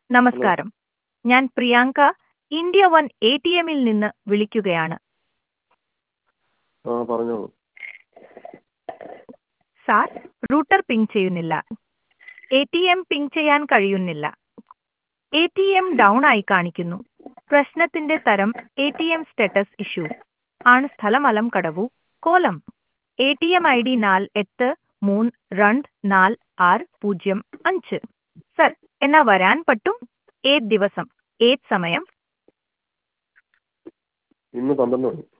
നമസ്കാരം ഞാൻ Priyanka India one A T എമ്മിൽ നിന്ന് വിളിക്കുകയാണ് ആ പറഞ്ഞോളൂ സാർ റൂട്ടർ പിങ് ചെയ്യുന്നില്ല എ ടി എം പിങ് ചെയ്യാൻ കഴിയുന്നില്ല എ ടി എം ഡൗൺ ആയി കാണിക്കുന്നു പ്രശ്നത്തിന്റെ തരം A T M status issue ആണ് സ്ഥലം അലം കടവു കോലം A T M I D നാല് എട്ട് മൂന്ന് രണ്ട് നാല് ആറ് പൂജ്യം അഞ്ച് സർ എന്നാ വരാൻ പറ്റും ഏത് ദിവസം ഏത് സമയം ഇന്ന് പന്ത്രണ്ട് മണി